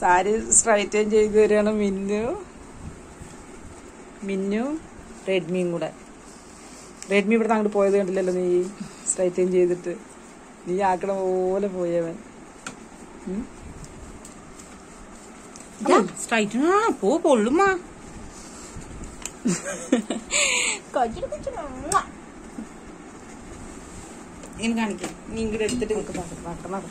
Sari straighten ചെയ്ത് തരികയാണ് മിന്നു മിന്നു റെഡ്മിയും കൂടെ റെഡ്മി ഇവിടെ അങ്ങോട്ട് പോയത് കണ്ടില്ലല്ലോ നീ സ്ട്രൈറ്റൻ ചെയ്തിട്ട് നീ ആക്കണ പോലെ പോയവൻ ഉം? സ്ട്രൈറ്റ് ആ പോ പൊള്ളുമാ ഇനി കാണിക്കാം നീ ഇങ്ങോട്ട് എടുത്തിട്ട് നിക്ക്. നോക്കണം.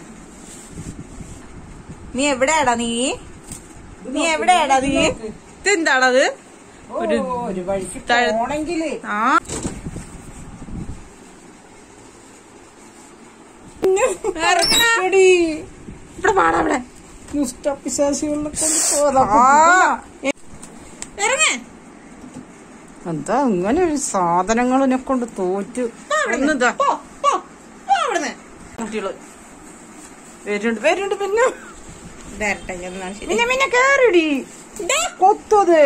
നീ എവിടെയാടാ നീ നീ എവിടെയാടാ നീ ഇതെന്താടത് ഓ, ഒരു വഴിക്ക് തഴ- പോണെങ്കില് ആ ഇറങ്ങടാ. എടി, ഇവിടെ പാടാ ഇവിടെ ദുഷ്ടപിശാചികളെ കൊണ്ട് ആ പോകാം. ഇറങ്ങ എന്താ ഇങ്ങനെ ഒരു സാധനങ്ങളിനെ കൊണ്ട് തോറ്റു ഒന്നിതാ പോ പോ പോ അവിടുന്ന് കുട്ടികള് വരുന്നുണ്ട് വരുന്നുണ്ട് പിന്നെ ഡയറക്റ്റ് ഞാൻ ശരി പിന്നെ പിന്നെ കേറിടി കൊത്തത്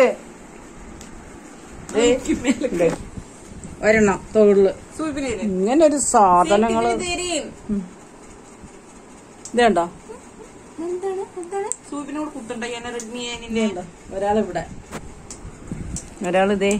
ഒരെണ്ണം തൊഴില് സൂപ്പിന് ഇങ്ങനെ ഒരു സാധനങ്ങള് ഇതേണ്ടോ എന്താണ് എന്താണ് സൂപ്പിനോട് കുത്തുണ്ടോ ഞാൻ റെഡ്മി നിന്റെ ഒരാളിവിടെ ഒരാളിതേ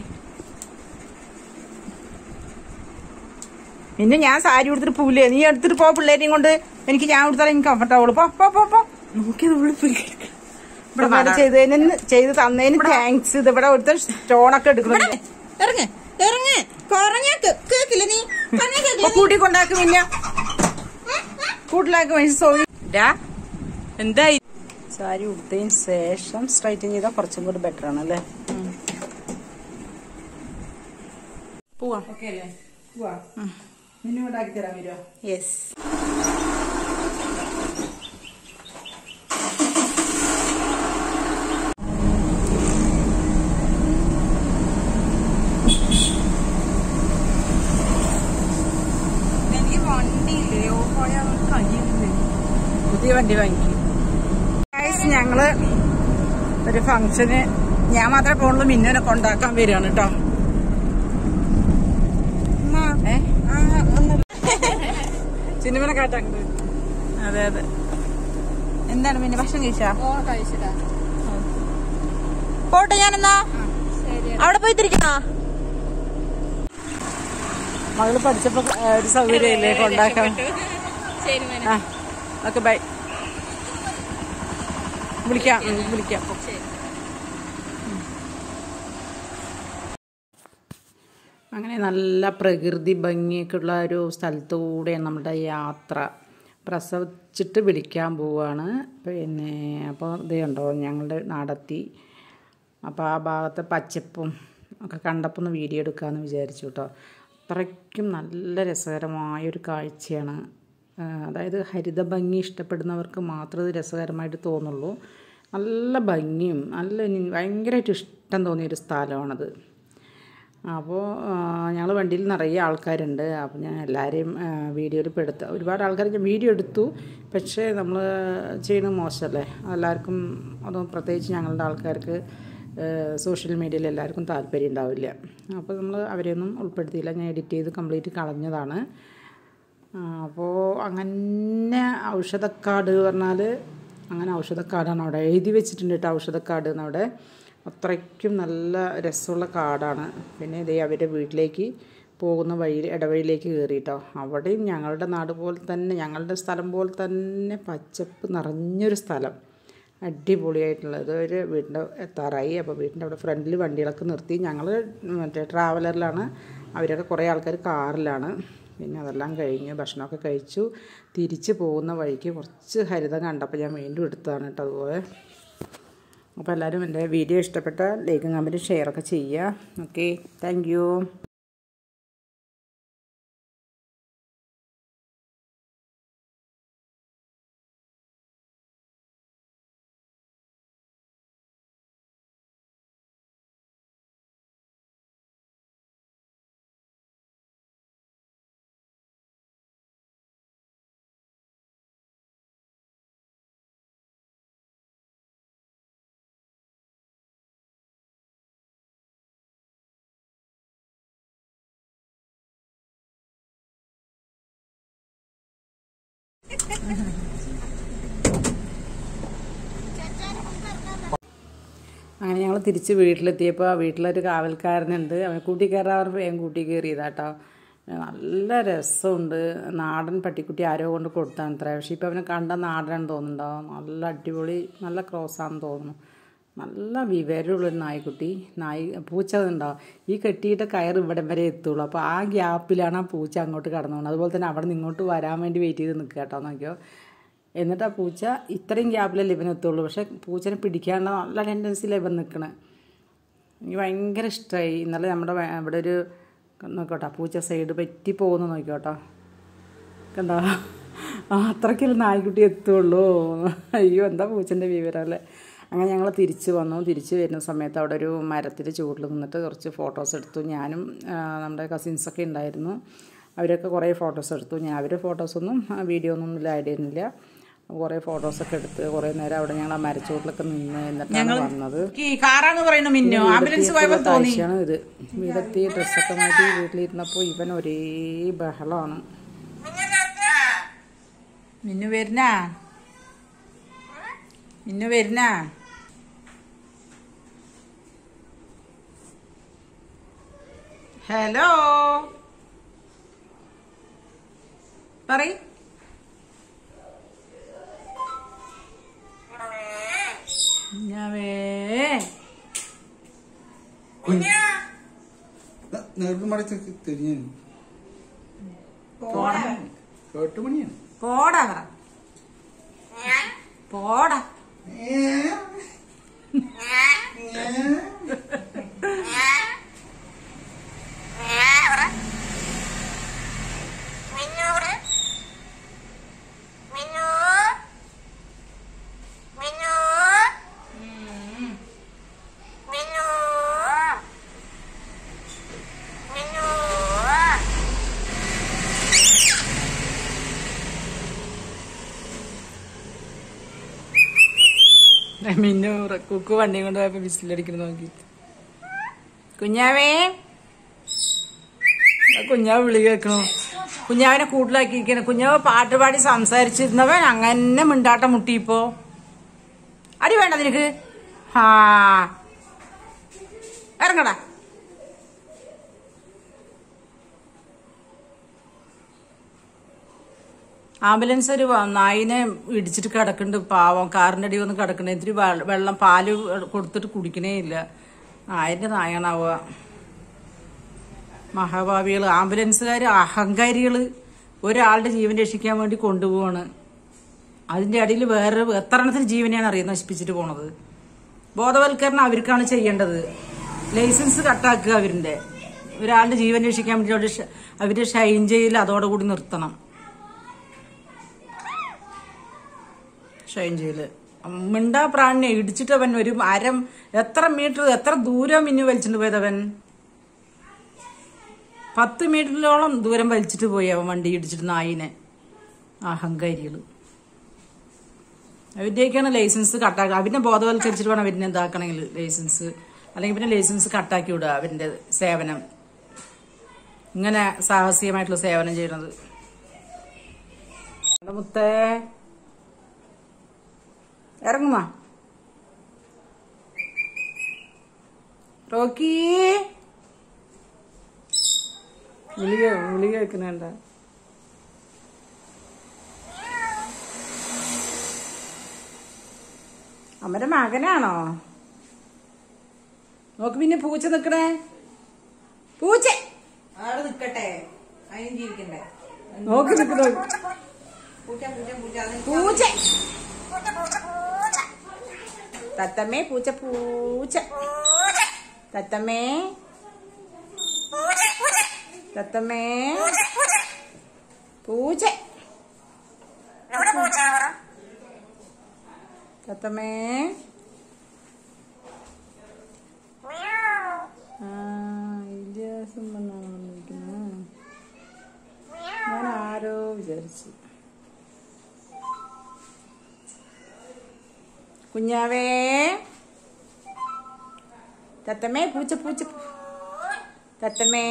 പിന്നെ ഞാൻ സാരി ഉടുത്തിട്ട് പോവില്ലേ നീ എടുത്തിട്ട് പോ പിള്ളേരെയും കൊണ്ട് എനിക്ക് ഞാൻ കൊടുത്താൽ എനിക്ക് കംഫർട്ടബിൾ പോ പോ പോ പോ നോക്കിയത് ഉള്ളിൽ പോയി ഇവിടെ വേറെ ചെയ്തതിന് ചെയ്ത് തന്നതിന് താങ്ക്സ് ഇത് ഇവിടെ ഒരുത്തർ സ്റ്റോണൊക്കെ എടുക്കണം ഇറങ്ങ് ഇറങ്ങ് കുറഞ്ഞ കേക്കില്ല നീ പറഞ്ഞ കേക്കില്ല നീ? കൂട്ടി കൊണ്ടാക്കും പിന്നെ കൂട്ടിലാക്കും മനുഷ്യ സോഴി എന്തായി സാരി ഉടുത്തതിന് ശേഷം സ്ട്രൈറ്റൻ ചെയ്താൽ കുറച്ചും കൂടി ബെറ്റർ ആണ് അല്ലേ പോവാ ഓക്കെ അല്ലേ നിന്നെ ഉണ്ടാക്കി തരാൻ വരുമോ യെസ് എനിക്ക് വണ്ടിയില്ലേ ഓഫായ കഴിയുന്നില്ല പുതിയ വണ്ടി വാങ്ങിക്കും ഗൈസ് ഞങ്ങള് ഒരു ഫംഗ്ഷന് ഞാൻ മാത്രമേ പോകുള്ളൂ മിന്നുനെ കൊണ്ടാക്കാൻ വരികയാണ് കേട്ടോ ഏ സിനിമനെ കാട്ടാണ്ട് അതെ അതെ എന്താണ് പിന്നെ ഭക്ഷണം കഴിച്ചാ പോട്ടെ ഞാനെന്നാ അവിടെ പോയി തിരിക്കണോ മകള് പഠിച്ചപ്പോ ഏ, ഒരു സൗകര്യമില്ലേ കൊണ്ടാക്കാൻ ആ ഓക്കെ ബൈ വിളിക്കാം ഉം, വിളിക്കാം അങ്ങനെ നല്ല പ്രകൃതി ഭംഗിയൊക്കെ ഉള്ള ഒരു സ്ഥലത്തൂടെയാണ് നമ്മുടെ യാത്ര പ്രസവിച്ചിട്ട് വിളിക്കാൻ പോവാണ് പിന്നെ അപ്പോൾ ഇത് കണ്ടോ ഞങ്ങളുടെ നാടെത്തി അപ്പോൾ ആ ഭാഗത്തെ പച്ചപ്പും ഒക്കെ കണ്ടപ്പോൾ ഒന്ന് വീഡിയോ എടുക്കാമെന്ന് വിചാരിച്ചു കേട്ടോ അത്രയ്ക്കും നല്ല രസകരമായൊരു കാഴ്ചയാണ് ആ, അതായത് ഹരിത ഭംഗി ഇഷ്ടപ്പെടുന്നവർക്ക് മാത്രമേ ഇത് രസകരമായിട്ട് തോന്നുള്ളൂ നല്ല ഭംഗിയും നല്ല ഇനി- ഭയങ്കരമായിട്ട് ഇഷ്ടം തോന്നിയൊരു സ്ഥലമാണത് അപ്പോൾ ഞങ്ങൾ വണ്ടിയിൽ നിറയെ ആൾക്കാരുണ്ട് അപ്പോൾ ഞാൻ എല്ലാവരെയും വീഡിയോയിൽ പെടുത്ത ഒരുപാട് ആൾക്കാർ ഞാൻ വീഡിയോ എടുത്തു പക്ഷേ നമ്മൾ ചെയ്യുന്നത് മോശമല്ലേ എല്ലാവർക്കും അത് പ്രത്യേകിച്ച് ഞങ്ങളുടെ ആൾക്കാർക്ക് സോഷ്യൽ മീഡിയയിൽ എല്ലാവർക്കും താല്പര്യം ഉണ്ടാവില്ല അപ്പോൾ നമ്മൾ അവരെയൊന്നും ഉൾപ്പെടുത്തിയില്ല ഞാൻ എഡിറ്റ് ചെയ്ത് കംപ്ലീറ്റ് കളഞ്ഞതാണ് അപ്പോൾ അങ്ങനെ ഔഷധക്കാട് പറഞ്ഞാൽ അങ്ങനെ ഔഷധക്കാടാണ് അവിടെ എഴുതി വെച്ചിട്ടുണ്ട് കേട്ടോ ഔഷധക്കാട് എന്നവിടെ അത്രയ്ക്കും നല്ല രസമുള്ള കാടാണ് പിന്നെ ഇതേ അവരുടെ വീട്ടിലേക്ക് പോകുന്ന വഴി ഇടവഴിയിലേക്ക് കയറിയിട്ടോ അവിടെയും ഞങ്ങളുടെ നാട് പോലെ തന്നെ ഞങ്ങളുടെ സ്ഥലം പോലെ തന്നെ പച്ചപ്പ് നിറഞ്ഞൊരു സ്ഥലം അടിപൊളിയായിട്ടുള്ളത് ഒരു വീടിൻ്റെ എത്താറായി അപ്പോൾ വീടിൻ്റെ അവിടെ ഫ്രണ്ടിൽ വണ്ടികളൊക്കെ നിർത്തി ഞങ്ങൾ മറ്റേ ട്രാവലറിലാണ് അവരൊക്കെ കുറേ ആൾക്കാർ കാറിലാണ് പിന്നെ അതെല്ലാം കഴിഞ്ഞ് ഭക്ഷണമൊക്കെ കഴിച്ചു തിരിച്ച് പോകുന്ന വഴിക്ക് കുറച്ച് ഹരിതം കണ്ടപ്പോൾ ഞാൻ വീണ്ടും എടുത്തതാണ് കേട്ടോ അതുപോലെ അപ്പോൾ എല്ലാവരും എൻ്റെ വീഡിയോ ഇഷ്ടപ്പെട്ട ലൈക്കും കമൻറ്റും ഷെയറൊക്കെ ചെയ്യുക ഓക്കെ താങ്ക് യു അങ്ങനെ ഞങ്ങൾ തിരിച്ച് വീട്ടിലെത്തിയപ്പോൾ വീട്ടിലൊരു കാവൽക്കാരനുണ്ട് അവൻ കൂട്ടി കയറാൻ വേഗം കൂട്ടി കയറിയതാട്ടോ നല്ല രസമുണ്ട് നാടൻ പട്ടിക്കുട്ടി ആരോ കൊണ്ട് കൊടുത്താണ് അത്ര പക്ഷേ ഇപ്പോൾ അവനെ കണ്ട നാടനാണെന്ന് തോന്നുന്നുണ്ടോ നല്ല അടിപൊളി നല്ല ക്രോസാണെന്ന് തോന്നുന്നു നല്ല വിവരമുള്ളൊരു നായ്ക്കുട്ടി നായി പൂച്ച ഉണ്ടാവും ഈ കെട്ടിയിട്ട് കയർ ഇവിടം വരെ എത്തുള്ളൂ അപ്പോൾ ആ ഗ്യാപ്പിലാണ് ആ പൂച്ച അങ്ങോട്ട് കടന്നു പോകുന്നത് അതുപോലെ തന്നെ അവിടെ നിന്ന് ഇങ്ങോട്ട് വരാൻ വേണ്ടി വെയിറ്റ് ചെയ്ത് നിൽക്കുക കേട്ടോ നോക്കിയോ എന്നിട്ട് ആ പൂച്ച ഇത്രയും ഗ്യാപ്പിലല്ലേ ഇവൻ എത്തുള്ളൂ പക്ഷേ പൂച്ചനെ പിടിക്കാനുള്ള നല്ല ടെൻഡൻസിയിലാണ് ഇവൻ നിൽക്കണത് എനിക്ക് ഭയങ്കര ഇഷ്ടമായി ഇന്നലെ നമ്മുടെ വേ- ഇവിടെ ഒരു നോക്കോട്ടോ പൂച്ച സൈഡ് പറ്റി പോകുന്നു നോക്കിയോട്ടോ കണ്ടോ ആ അത്രയ്ക്കൊരു നായ്ക്കുട്ടി എത്തുള്ളൂ അയ്യോ എന്താ പൂച്ചൻ്റെ വിവരം അല്ലേ അങ്ങനെ ഞങ്ങൾ തിരിച്ച് വന്നു തിരിച്ച് വരുന്ന സമയത്ത് അവിടെ ഒരു മരത്തിൻ്റെ ചൂടിൽ നിന്നിട്ട് കുറച്ച് ഫോട്ടോസ് എടുത്തു ഞാനും ആ, നമ്മുടെ കസിൻസൊക്കെ ഉണ്ടായിരുന്നു അവരൊക്കെ കുറേ ഫോട്ടോസ് എടുത്തു ഞാൻ അവരുടെ ഫോട്ടോസൊന്നും വീഡിയോ ഒന്നും ഇതിൽ ആഡ് ചെയ്യുന്നില്ല കുറേ ഫോട്ടോസൊക്കെ എടുത്ത് കുറേ നേരം അവിടെ ഞങ്ങൾ ആ മരച്ചൂട്ടിലൊക്കെ നിന്ന് എന്നിട്ടാണ് വന്നത് ഈ കാറാന്ന് പറയുന്നു മിന്നു ആംബുലൻസ് പോയപ്പോ തോന്നി ആഴ്ചയാണ് ഇത് വീടെത്തി ഡ്രസ്സൊക്കെ മാറ്റി വീട്ടിലിരുന്നപ്പോൾ ഇവൻ ഒരേ ബഹളമാണ് മിന്നു വരുന്ന മിന്നു വരുന്ന ഹലോ പറയ് കുഞ്ഞാവേ നേർക്ക് മടച്ച് തിരിഞ്ഞു പോടാ എട്ട് മണിയാണ് പോടാ പറ പോടാ മിന്നു കുക്ക് വണ്ടി കൊണ്ട് പോയപ്പോ വിസിലടിക്കണം നോക്കി കുഞ്ഞാവേ ആ കുഞ്ഞാവ് വിളി കേൾക്കണോ കുഞ്ഞാവിനെ കൂട്ടിലാക്കിയിരിക്കണ കുഞ്ഞാവ് പാട്ട് പാടി സംസാരിച്ചിരുന്നവൻ അങ്ങനെ മിണ്ടാട്ടം മുട്ടിയിപ്പോ അടി വേണ്ട നിനക്ക് ഹാ ഇറങ്ങടാ ആംബുലൻസ് ഒരു വ- നായിനെ ഇടിച്ചിട്ട് കിടക്കുന്നുണ്ട് പാവം കാറിന്റെ അടി വന്ന് കിടക്കണേ ഇത്തിരി വെ- വെള്ളം പാല് കൊടുത്തിട്ട് കുടിക്കണേ ഇല്ല ആയിന്റെ നായണാവുക മഹാഭാവികൾ ആംബുലൻസുകാർ അഹങ്കാരികൾ ഒരാളുടെ ജീവൻ രക്ഷിക്കാൻ വേണ്ടി കൊണ്ടുപോവാണ് അതിന്റെ അടിയിൽ വേറെ എത്ര എണ്ണത്തിന് ജീവനെയാണ് അറിയാം നശിപ്പിച്ചിട്ട് പോണത് ബോധവൽക്കരണം അവർക്കാണ് ചെയ്യേണ്ടത് ലൈസൻസ് കട്ടാക്കുക അവരിന്റെ ഒരാളുടെ ജീവൻ രക്ഷിക്കാൻ വേണ്ടി അവരുടെ ഷ- അവരുടെ ഷൈൻ ചെയ്യൽ അതോടുകൂടി നിർത്തണം ഷൈൻ ചെയ്യല് മിണ്ടാ പ്രാണിനെ ഇടിച്ചിട്ട് അവൻ ഒരു അരം എത്ര മീറ്റർ എത്ര ദൂരം മിന്നു വലിച്ചിട്ട് പോയതവൻ പത്ത് മീറ്ററിലോളം ദൂരം വലിച്ചിട്ട് പോയി അവൻ വണ്ടി ഇടിച്ചിട്ട് നായിനെ അഹങ്കാരികള് അവരുടെയൊക്കെയാണ് ലൈസൻസ് കട്ടാക്കുക അവരിനെ ബോധവൽക്കരിച്ചിട്ട് വേണം അവരിനെ എന്താക്കണമെങ്കിൽ ലൈസൻസ് അല്ലെങ്കിൽ പിന്നെ ലൈസൻസ് കട്ടാക്കി വിടുക അവരിന്റെ സേവനം ഇങ്ങനെ സാഹസികമായിട്ടുള്ള സേവനം ചെയ്യണത് എടാ മുത്തേ ഇറങ്ങുമാ റോക്കി വിളി കേ- വിളി കേൾക്കണേണ്ട അമ്മയുടെ മകനാണോ നോക്ക് പിന്നെ പൂച്ച നിക്കണേ പൂച്ച ആള് നിക്കട്ടെ അതിനും ജീവിക്കണ്ടേ നോക്കി നിൽക്കണോ പൂച്ച തത്തമ്മേ പൂച്ച പൂച്ച തത്തമ്മേ തത്തമ്മേ പൂച്ച തത്തമ്മേ ആ ഇല്ലാസം വന്നാണ് വന്നിരിക്കുന്നത് ഞാൻ ആരോ വിചാരിച്ചു കുഞ്ഞാവേ തത്തമ്മേ പൂച്ച പൂച്ച തത്തമ്മേ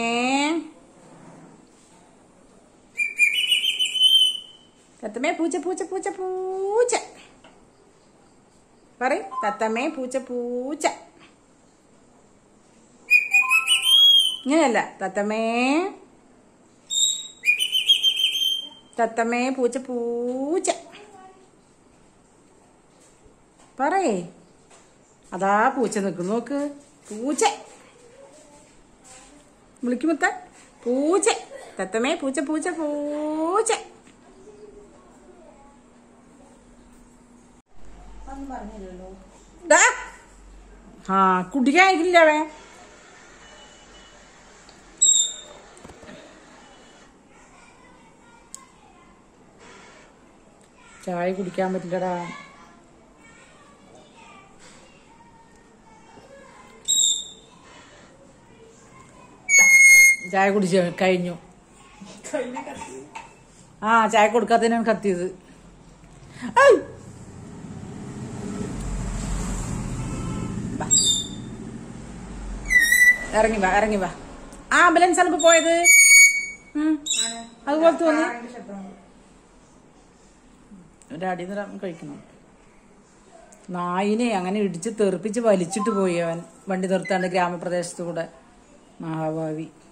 തത്തമ്മേ പൂച്ച പൂച്ച പൂച്ച പൂച്ച പറ തത്തമ്മേ പൂച്ച പൂച്ച ഇങ്ങനെയല്ല തത്തമ്മേ തത്തമ്മേ പൂച്ച പൂച്ച പറയേ അതാ പൂച്ച നിൽക്കുന്നു നോക്ക് പൂച്ച വിളിക്കുമത്ത പൂച്ച തത്തമ്മേ പൂച്ച പൂച്ച പൂച്ച ദാ. ആ കുടിക്കാനില്ല അവൻ ചായ കുടിക്കാൻ പറ്റില്ലടാ ചായ കുടിച്ച് കഴിഞ്ഞു ആ ചായ കൊടുക്കാത്തതിനാണ് കത്തിയത് ഐ! വാ. ഇറങ്ങി വാ ഇറങ്ങി വാ ആ ആംബുലൻസ് ആണ് ഇപ്പൊ പോയത് ഉം. അതുപോലെ തോന്നി ഒരടി നിറം കഴിക്കണം നായിനെ അങ്ങനെ ഇടിച്ച് തെറിപ്പിച്ച് വലിച്ചിട്ട് പോയി അവൻ വണ്ടി നിർത്താണ്ട് ഗ്രാമപ്രദേശത്ത് കൂടെ മഹാഭാവി